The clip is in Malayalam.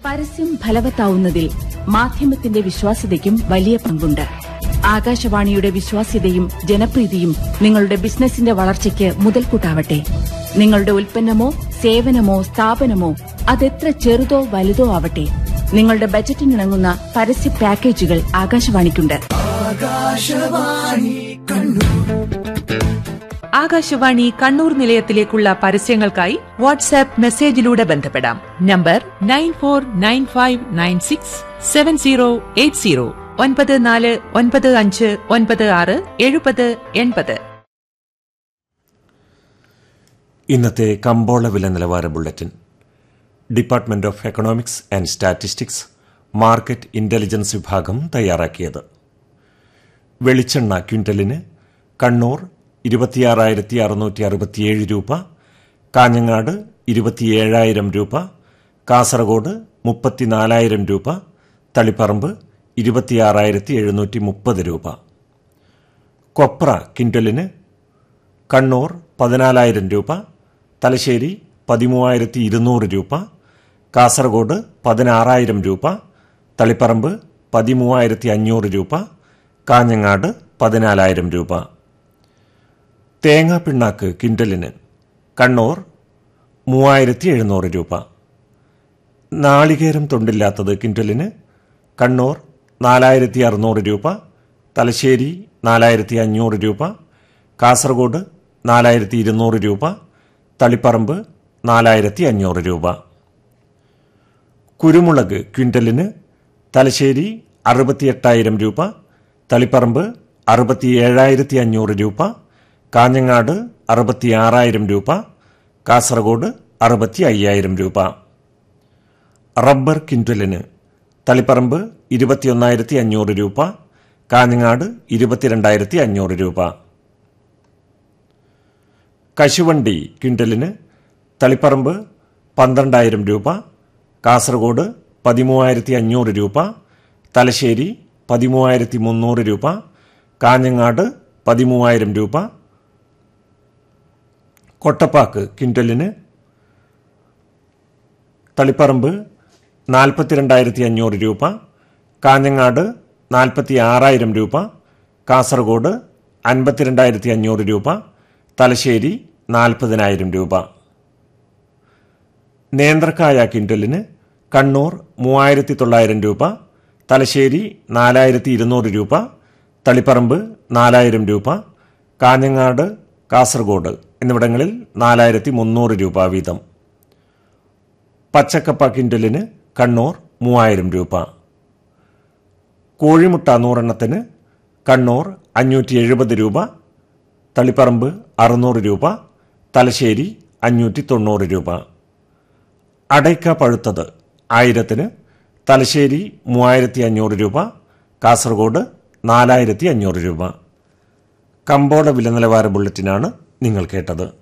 പരസ്യം ഫലവത്താവുന്നതിൽ മാധ്യമത്തിന്റെ വിശ്വാസ്യതയ്ക്കും വലിയ പങ്കുണ്ട് ആകാശവാണിയുടെ വിശ്വാസ്യതയും ജനപ്രീതിയും നിങ്ങളുടെ ബിസിനസിന്റെ വളർച്ചയ്ക്ക് മുതൽക്കൂട്ടാവട്ടെ നിങ്ങളുടെ ഉൽപ്പന്നമോ സേവനമോ സ്ഥാപനമോ അതെത്ര ചെറുതോ വലുതോ ആവട്ടെ നിങ്ങളുടെ ബജറ്റിനിണങ്ങുന്ന പരസ്യ പാക്കേജുകൾ ആകാശവാണിക്കുണ്ട് ആകാശവാണി കണ്ണൂർ നിലയത്തിലേക്കുള്ള പരസ്യങ്ങൾക്കായി വാട്സാപ്പ് മെസ്സേജിലൂടെ ബന്ധപ്പെടാം number nine four nine five nine six seven zero eight zero ഒൻപത് നാല് ഒൻപത് അഞ്ച് ഒൻപത് ആറ് എഴുപത് എൺപത് ഇന്നത്തെ കമ്പോള വില നിലവാര bulletin department of economics and statistics market intelligence വിഭാഗം തയ്യാറാക്കിയത് വെളിച്ചെണ്ണ ക്വിൻ്റലിന് കണ്ണൂർ ഇരുപത്തിയാറായിരത്തി അറുന്നൂറ്റി അറുപത്തിയേഴ് രൂപ കാഞ്ഞങ്ങാട് ഇരുപത്തിയേഴായിരം രൂപ കാസർഗോഡ് മുപ്പത്തിനാലായിരം രൂപ തളിപ്പറമ്പ് ഇരുപത്തിയാറായിരത്തി എഴുന്നൂറ്റി മുപ്പത് രൂപ കൊപ്ര ക്വിൻ്റലിന് കണ്ണൂർ പതിനാലായിരം രൂപ തലശ്ശേരി പതിമൂവായിരത്തി ഇരുന്നൂറ് രൂപ കാസർഗോഡ് പതിനാറായിരം രൂപ തളിപ്പറമ്പ് പതിമൂവായിരത്തി അഞ്ഞൂറ് രൂപ കാഞ്ഞങ്ങാട് പതിനാലായിരം രൂപ തേങ്ങാ പിണ്ണാക്ക് കിൻഡലിന് കണ്ണൂർ മൂവായിരത്തി എഴുന്നൂറ് രൂപ നാളികേരം തൊണ്ടില്ലാത്തത് കിൻഡലിന് കണ്ണൂർ നാലായിരത്തി അറുന്നൂറ് രൂപ തലശ്ശേരി നാലായിരത്തി അഞ്ഞൂറ് രൂപ കാസർഗോഡ് നാലായിരത്തി ഇരുന്നൂറ് രൂപ തളിപ്പറമ്പ് നാലായിരത്തി അഞ്ഞൂറ് രൂപ കുരുമുളക് ക്വിൻ്റലിന് തലശ്ശേരി അറുപത്തിയെട്ടായിരം രൂപ തളിപ്പറമ്പ് അറുപത്തിയേഴായിരത്തി അഞ്ഞൂറ് രൂപ കാഞ്ഞങ്ങാട് അറുപത്തിയാറായിരം രൂപ കാസർഗോഡ് അറുപത്തി അയ്യായിരം രൂപ റബ്ബർ ക്വിൻ്റലിന് തളിപ്പറമ്പ് ഇരുപത്തിയൊന്നായിരത്തി അഞ്ഞൂറ് രൂപ കാഞ്ഞങ്ങാട് ഇരുപത്തിരണ്ടായിരത്തി അഞ്ഞൂറ് രൂപ കശുവണ്ടി ക്വിൻ്റലിന് തളിപ്പറമ്പ് പന്ത്രണ്ടായിരം രൂപ കാസർഗോഡ് പതിമൂവായിരത്തി അഞ്ഞൂറ് രൂപ തലശ്ശേരി പതിമൂവായിരത്തി മുന്നൂറ് രൂപ കാഞ്ഞങ്ങാട് പതിമൂവായിരം രൂപ കൊട്ടപ്പാക്ക് ക്വിൻ്റലിന് തളിപ്പറമ്പ് നാൽപ്പത്തിരണ്ടായിരത്തി അഞ്ഞൂറ് രൂപ കാഞ്ഞങ്ങാട് നാൽപ്പത്തി ആറായിരം രൂപ കാസർഗോഡ് അൻപത്തിരണ്ടായിരത്തി അഞ്ഞൂറ് രൂപ തലശ്ശേരി നാൽപ്പതിനായിരം രൂപ നേന്ത്രക്കായ ക്വിൻ്റലിന് കണ്ണൂർ മൂവായിരത്തി തൊള്ളായിരം രൂപ തലശ്ശേരി നാലായിരത്തി ഇരുന്നൂറ് രൂപ തളിപ്പറമ്പ് നാലായിരം രൂപ കാഞ്ഞങ്ങാട് കാസർഗോഡ് എന്നിവിടങ്ങളിൽ നാലായിരത്തി മുന്നൂറ് രൂപ വീതം പച്ചക്കപ്പ ക്വിൻ്റലിന് കണ്ണൂർ മൂവായിരം രൂപ കോഴിമുട്ട നൂറെണ്ണത്തിന് കണ്ണൂർ അഞ്ഞൂറ്റി എഴുപത് രൂപ തളിപ്പറമ്പ് അറുന്നൂറ് രൂപ തലശ്ശേരി അഞ്ഞൂറ്റി തൊണ്ണൂറ് രൂപ അടയ്ക്ക പഴുത്തത് ആയിരത്തിന് തലശ്ശേരി മൂവായിരത്തി അഞ്ഞൂറ് രൂപ കാസർഗോഡ് നാലായിരത്തി അഞ്ഞൂറ് രൂപ കമ്പോള വില നിലവാര ബുള്ളറ്റിനാണ് നിങ്ങൾ കേട്ടത്